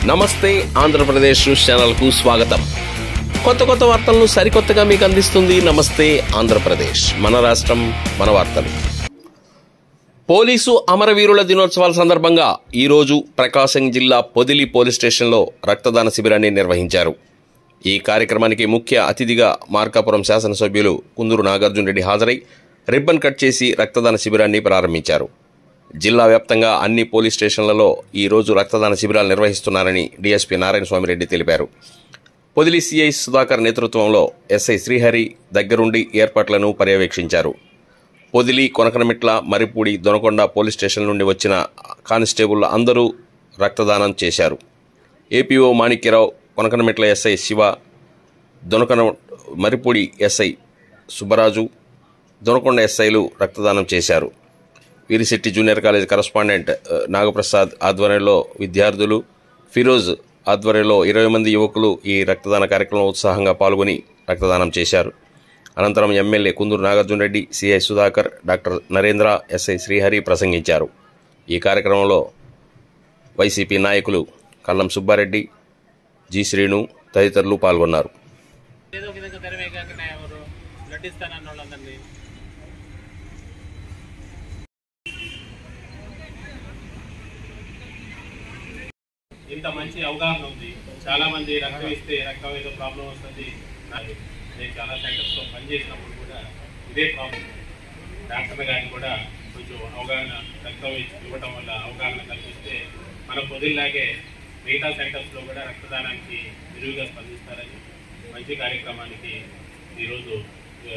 నమస్తే ఆంధ్రప్రదేశ్ న్యూస్ ఛానల్కు స్వాగతం కొత్త కొత్త వార్తలను సరికొత్తగా మీకు అందిస్తుంది నమస్తే ఆంధ్రప్రదేశ్ మన రాష్ట్రం మన వార్తలు పోలీసు అమరవీరుల దినోత్సవాల సందర్భంగా ఈరోజు ప్రకాశం జిల్లా పొదిలి పోలీస్ స్టేషన్లో రక్తదాన శిబిరాన్ని నిర్వహించారు ఈ కార్యక్రమానికి ముఖ్య అతిథిగా మార్కాపురం శాసనసభ్యులు కుందూరు నాగార్జున రెడ్డి హాజరై రిబ్బన్ కట్ చేసి రక్తదాన శిబిరాన్ని ప్రారంభించారు జిల్లా వ్యాప్తంగా అన్ని పోలీస్ స్టేషన్లలో ఈ రోజు రక్తదాన శిబిరాలు నిర్వహిస్తున్నారని డీఎస్పీ నారాయణ స్వామిరెడ్డి తెలిపారు పొదిలి సిఐ సుధాకర్ నేతృత్వంలో ఎస్ఐ శ్రీహరి దగ్గరుండి ఏర్పాట్లను పర్యవేక్షించారు పొదిలి కొనకనమిట్ల మరిపూడి దొనకొండ పోలీస్ స్టేషన్ నుండి వచ్చిన కానిస్టేబుల్ అందరూ రక్తదానం చేశారు APO Manikyarao Konakanamitla SI Siva Donakonda Marripudi SI Subbaraju Donakonda ఎస్ఐలు రక్తదానం చేశారు వీరిశెట్టి జూనియర్ కాలేజ్ కరస్పాండెంట్ ఆ, నాగప్రసాద్ ఆధ్వర్యంలో విద్యార్థులు ఫిరోజ్ ఆధ్వర్యంలో ఇరవై మంది యువకులు ఈ రక్తదాన కార్యక్రమంలో ఉత్సాహంగా పాల్గొని రక్తదానం చేశారు అనంతరం MLA Kunduru Nagarjuna Reddy CI Sudhakar doctor Narendra SI Srihari ప్రసంగించారు ఈ కార్యక్రమంలో వైసీపీ నాయకులు కల్లం సుబ్బారెడ్డి జి శ్రీను తదితరులు పాల్గొన్నారు ఏదో ఒక విధంగా తెరవే కాకుండా ఎవరు బ్లడ్ ఇస్తానన్న వాళ్ళందరినీ ఇంత మంచి అవగాహన ఉంది చాలా మంది రక్తం ఇస్తే రక్తం ఏదో ప్రాబ్లం వస్తుంది నాకు నేను చాలా సెంటర్స్ లో పనిచేసినప్పుడు కూడా ఇదే ప్రాబ్లం డాక్టర్ గారిని కూడా కొంచెం అవగాహన రక్తం ఇవ్వడం వల్ల అవగాహన కల్పిస్తే మన పొదిల్లాగే మిగతా సెంటర్స్ లో కూడా రక్తదానానికి విరివిగా స్పందిస్తారని మంచి కార్యక్రమానికి ఈరోజు ఆ,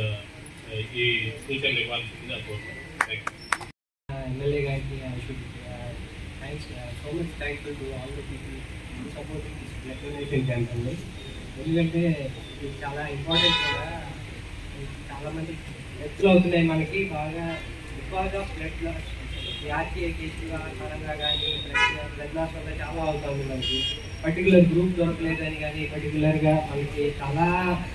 ఈ సూచనలు ఇవ్వాల్సిందిగా కోరుతున్నాను థ్యాంక్ యూ ఎమ్మెల్యే గారికి I should thanks so much thankful to all the people supporting this blood donation camp అండి ఎందుకంటే ఇది చాలా ఇంపార్టెంట్ కూడా చాలామంది డెత్లు అవుతున్నాయి మనకి బాగా బికాజ్ ఆఫ్ బ్లడ్ లాస్ ఈ ఆర్టీఐ కేసుల పరంగా కానీ బ్లడ్ బ్లడ్ లాస్ వల్ల చాలా అవుతుంది మనకి పర్టికులర్ గ్రూప్ దొరకలేదని కానీ పర్టికులర్గా మనకి చాలా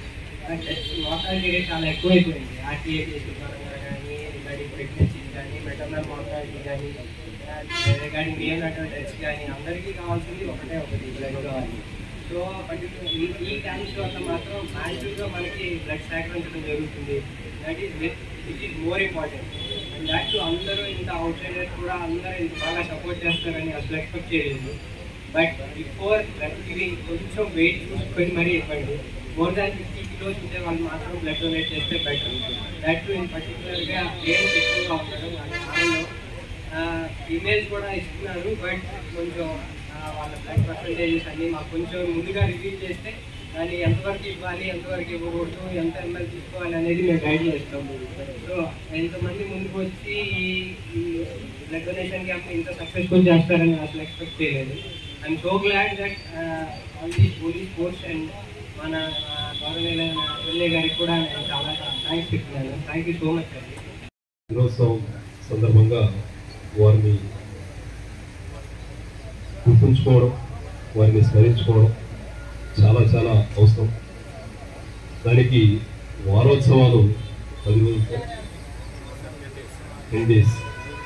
మార్టాలిటీ రేట్ చాలా ఎక్కువైపోయింది ఆర్టీఏ కేసుల పరంగా కానీ రిగార్డింగ్ ప్రెగ్నెన్సీ కానీ మెటర్నల్ మార్టాలిటీ కానీ రిగార్డింగ్ నియోనాటల్ డెత్స్ కానీ అందరికీ కావాల్సింది ఒకటే ఒకటి బ్లడ్ కావాలి సో పర్టికులర్ ఈ ఈ క్యాంప్స్ వల్ల మాత్రం మ్యాక్సిమ్గా మనకి బ్లడ్ సేకరించడం జరుగుతుంది that is which is more important and that అందరూ ఇంత అవుట్ సైడర్స్ కూడా అందరూ ఇంత బాగా సపోర్ట్ చేస్తారని అసలు ఎక్స్పెక్ట్ చేయలేదు బట్ బిఫోర్ బ్లడ్ గివింగ్ కొంచెం వెయిట్ చూసుకొని మరీ ఇవ్వండి మోర్ దాన్ ఫిఫ్టీ కిలోస్ ఉంటే వాళ్ళు మాత్రం బ్లడ్ డొనేట్ చేస్తే బెటర్ దట్ ఇన్ పర్టికులర్గా ఏజ్ ఎక్కువగా ఉండడం వాళ్ళ ఛానల్లో ఇమెయిల్స్ కూడా ఇస్తున్నారు బట్ కొంచెం ఆ, వాళ్ళ బ్లడ్ పర్సంటేజెస్ అన్ని మాకు కొంచెం ముందుగా రివీల్ చేస్తే దాన్ని ఎంతవరకు ఇవ్వాలి ఎంతవరకు ఇవ్వకూడదు ఎంత ఎంఎల్ తీసుకోవాలి అనేది మేము గైడ్ చేస్తాము సో ఎంతమంది ముందుకు వచ్చి ఈ- ఈ బ్లడ్ డొనేషన్ క్యాంప్ ఇంత సక్సెస్ఫుల్ చేస్తారని అసలు ఎక్స్పెక్ట్ చేయలేదు I'm so glad that all these police force and మన ఆ, గౌరవనీయులైన ఎమ్మెల్యే గారికి కూడా నేను చాలా థ్యాంక్స్ చెప్తున్నాను థ్యాంక్ యూ సో మచ్ అండి దినోత్సవం సందర్భంగా వారిని గుర్తుంచుకోవడం వారిని స్మరించుకోవడం చాలా చాలా అవసరం దానికి వారోత్సవాలు పది రోజులతో టెన్ డేస్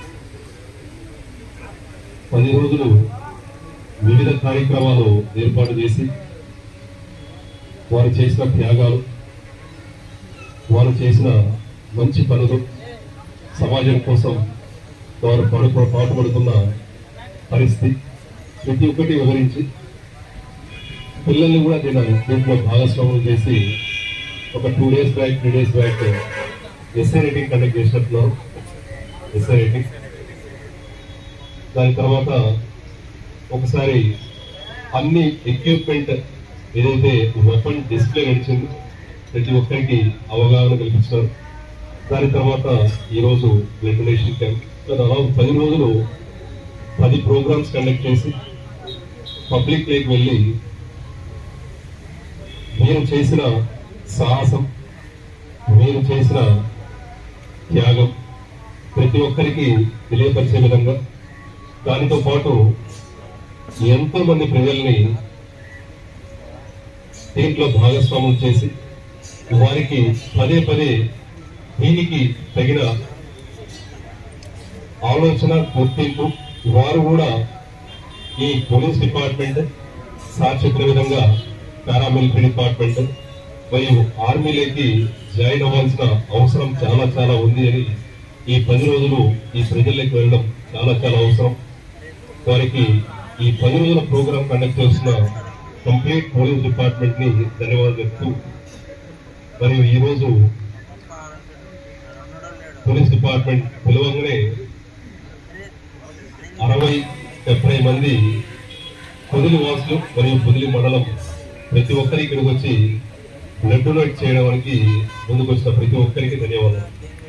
పది రోజులు వివిధ కార్యక్రమాలు ఏర్పాటు చేసి వారు చేసిన త్యాగాలు వారు చేసిన మంచి పనులు సమాజం కోసం వారు పడుకో పాటుపడుతున్న పరిస్థితి ప్రతి ఒక్కటి వివరించి పిల్లల్ని కూడా దీని దీంట్లో భాగస్వాములు చేసి ఒక two days back three days back SI rating conduct చేసినట్టున్నారు ఎస్ఐ రేటింగ్ దాని తర్వాత ఒకసారి అన్ని ఎక్విప్మెంట్ ఏదైతే వెపన్ డిస్ప్లే నడిచింది ప్రతి ఒక్కరికి అవగాహన కల్పించారు దాని తర్వాత ఈరోజు బ్లడ్ డొనేషన్ క్యాంప్ దాదాపు పది రోజులు పది ప్రోగ్రామ్స్ కండక్ట్ చేసి పబ్లిక్ లేకి వెళ్ళి మీరు చేసిన సాహసం మీరు చేసిన త్యాగం ప్రతి ఒక్కరికి తెలియపరిచే విధంగా దానితో పాటు ఎంతో మంది ప్రజల్ని దీంట్లో భాగస్వాములు చేసి వారికి పదే పదే దీనికి తగిన ఆలోచన గుర్తింపు వారు కూడా ఈ పోలీస్ డిపార్ట్మెంట్ సార్ చెప్పిన విధంగా పారామిలిటరీ డిపార్ట్మెంట్ మరియు ఆర్మీలోకి జాయిన్ అవ్వాల్సిన అవసరం చాలా చాలా ఉంది అని ఈ పది రోజులు ఈ ప్రజల్లోకి వెళ్ళడం చాలా చాలా అవసరం వారికి ఈ పది రోజుల ప్రోగ్రాం కండక్ట్ చేస్తున్న కంప్లీట్ పోలీస్ డిపార్ట్మెంట్ ని ధన్యవాదాలు చెప్తూ మరియు ఈ రోజు పోలీస్ డిపార్ట్మెంట్ పిలవంగానే అరవై డెబ్బై మంది పొదిలి వాసులు మరియు పొదిలి మండలం ప్రతి ఒక్కరి ఇక్కడికి వచ్చి బ్లడ్ డొనేట్ చేయడానికి ముందుకు వచ్చిన ప్రతి ఒక్కరికి ధన్యవాదాలు